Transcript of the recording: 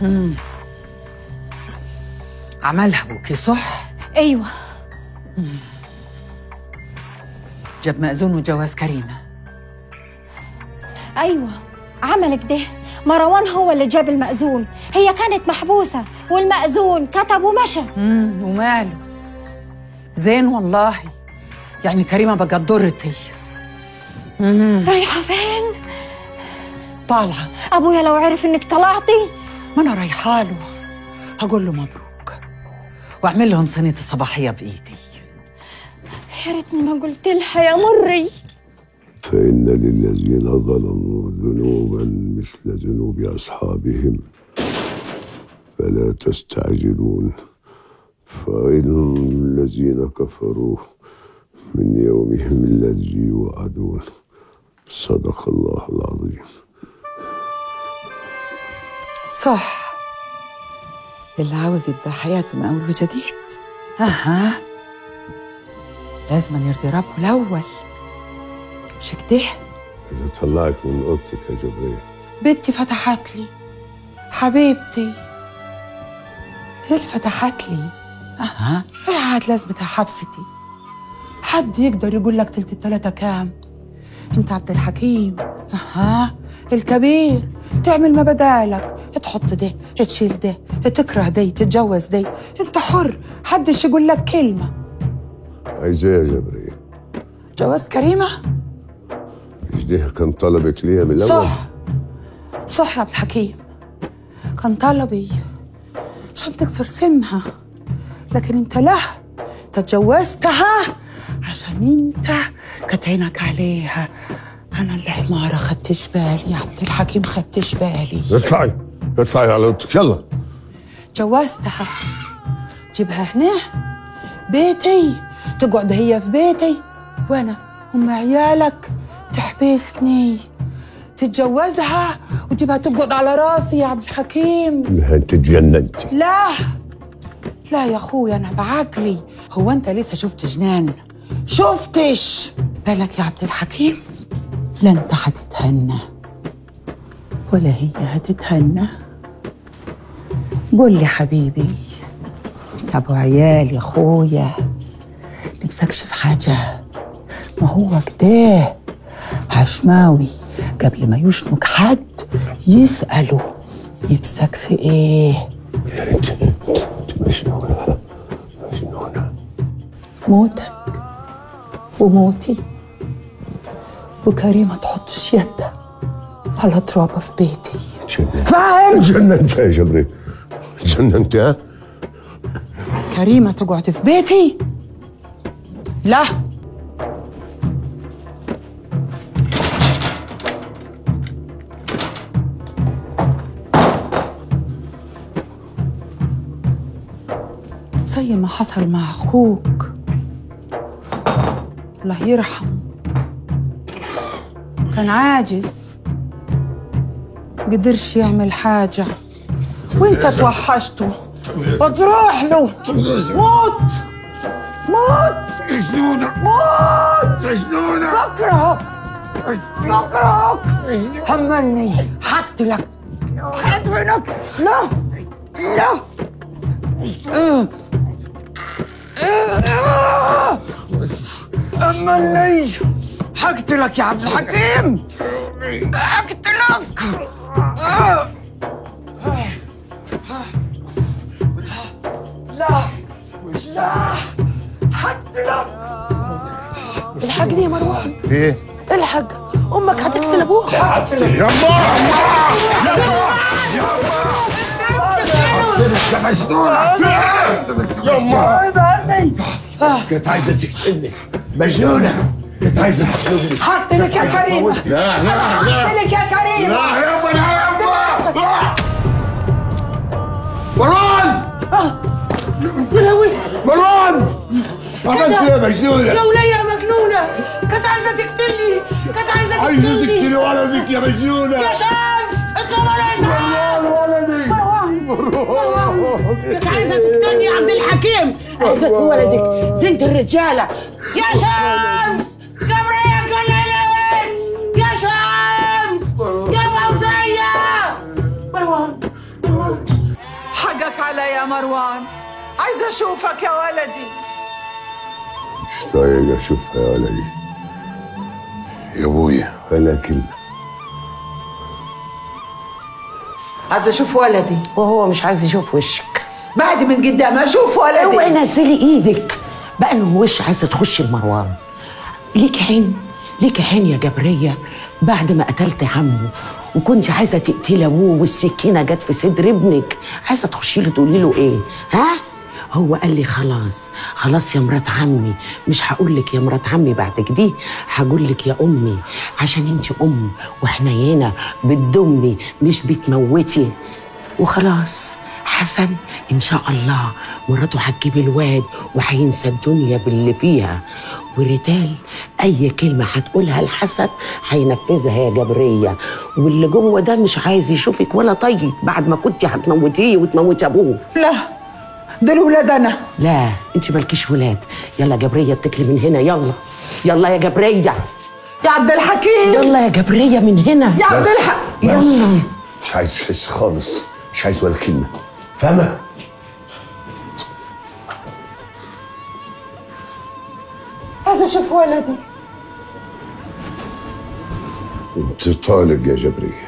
مم. عملها ابوكي صح ايوه جاب مأذون وجواز كريمة ايوه عمل كده مروان هو اللي جاب المأذون هي كانت محبوسة والمأذون كتب ومشى مم. وماله زين والله يعني كريمة بقت ضرتي مم. رايحة فين؟ طالعة أبويا لو عرف إنك طلعتي ما أنا رايحة له هقول له مبروك وأعمل لهم صينية الصباحية بإيدي يا ريتني ما قلت لها يا مري فإن للذين ظلموا ذنوبا مثل ذنوب أصحابهم فلا تستعجلون فويل للذين كفروا من يومهم الذي يوعدون صدق الله العظيم صح اللي عاوز يبدأ حياته من أول وجديد أها لازم يرضي ربه الأول مش كده إذا طلعك من أوضتك يا جبريل بنتي فتحت لي حبيبتي هي اللي فتحت لي اها هي عاد لازمتها حبستي حد يقدر يقول لك تلت التلاتة كام انت عبد الحكيم اها الكبير تعمل ما بدالك تحط ده تشيل ده تكره دي تتجوز دي انت حر حدش يقول لك كلمة عايزة يا جبريل جواز كريمة مش ده كان طلبك ليها من الأول صح صح يا عبد الحكيم كان طلبي عشان تكسر سنها لكن انت لا تجوزتها عشان انت كانت عينك عليها انا اللي حمارة خدتش بالي يا عبد الحكيم خدتش بالي اطلعي اطلعي على أوضتك يلا جوزتها جيبها هنا بيتي تقعد هي في بيتي وانا ام عيالك تحبسني تتجوزها وتجيبها تقعد على راسي يا عبد الحكيم ما انت اتجننتي لا لا يا اخويا انا بعقلي هو انت لسه شفت جنان شفتش بالك يا عبد الحكيم لا انت هتتهنى ولا هي هتتهنى قول لي حبيبي يا ابو عيال يا اخويا نفسكش في حاجه ما هو كده عشماوي قبل ما يشنك حد يسأله نفسك في ايه انت انت مجنونة مجنونة موتك وموتي وكريمة تحطش يدها على ترابة في بيتي جننت فاهم جننت يا جبريل جننت ها كريمة تقعد في بيتي لا زي ما حصل مع اخوك الله يرحم كان عاجز قدرش يعمل حاجة وانت توحشته وتروح له موت موت مجنونة موت مجنونة بكرهك بكرهك همني حقتلك حقتلك لا لا أمني حقتلك يا عبد الحكيم حقتلك لا لا حقتلك الحقني يا مروان ايه الحق امك هتقتل ابوك يا يا مجنونة يما كانت عايزة تقتلني مجنونة كانت عايزة تقتلني حقتلك يا كريمة لا لا لا حقتلك يا كريمة لا يابا لا يابا مروان مروان عملت ايه يا مجنونة يا ولية مجنونة كانت عايزة تقتلني كانت عايزة عايزة تقتلني تقتلي ولدك يا مجنونة يا شمس اطلب على اسعاف ولدي كانت عايزة تقتلني يا عبد الحكيم اهدت ولدك زنت الرجالة يا شمس جبريل كليلي يا شمس يا فوزية مروان مروان تعالى يا مروان عايزة أشوفك يا ولدي مش طايق اشوفها يا ولدي يا ابويا ولا كلمه عايزة أشوف ولدي وهو مش عايز يشوف وشك بعد من قدام أشوف اوعي ولدي نزلي ايدك بقى انه وش عايزه تخشي بمروان ليك عين ليك عين يا جبريه بعد ما قتلت عمه وكنت عايزه تقتلي ابوه والسكينه جت في صدر ابنك عايزه تخشي له تقولي له ايه ها هو قال لي خلاص خلاص يا مرات عمي مش هقول لك يا مرات عمي بعد كده هقول لك يا امي عشان انت ام وحنينه بتدمي مش بتموتي وخلاص حسن ان شاء الله مراته هتجيب الواد وهينسى الدنيا باللي فيها وريتال اي كلمه هتقولها لحسن هينفذها يا جبريه واللي جوه ده مش عايز يشوفك ولا طيب بعد ما كنت هتموتيه وتموتي ابوه لا دول ولاد أنا لا انت مالكيش ولاد يلا جبريه اتكلي من هنا يلا يلا يا جبريه يا عبد الحكيم يلا يا جبريه من هنا يا عبد بس. الحق يلا مش عايز تحس خالص مش عايز ولا كلمه فاهمه عايزة أشوف ولدي انت طالق يا جبريه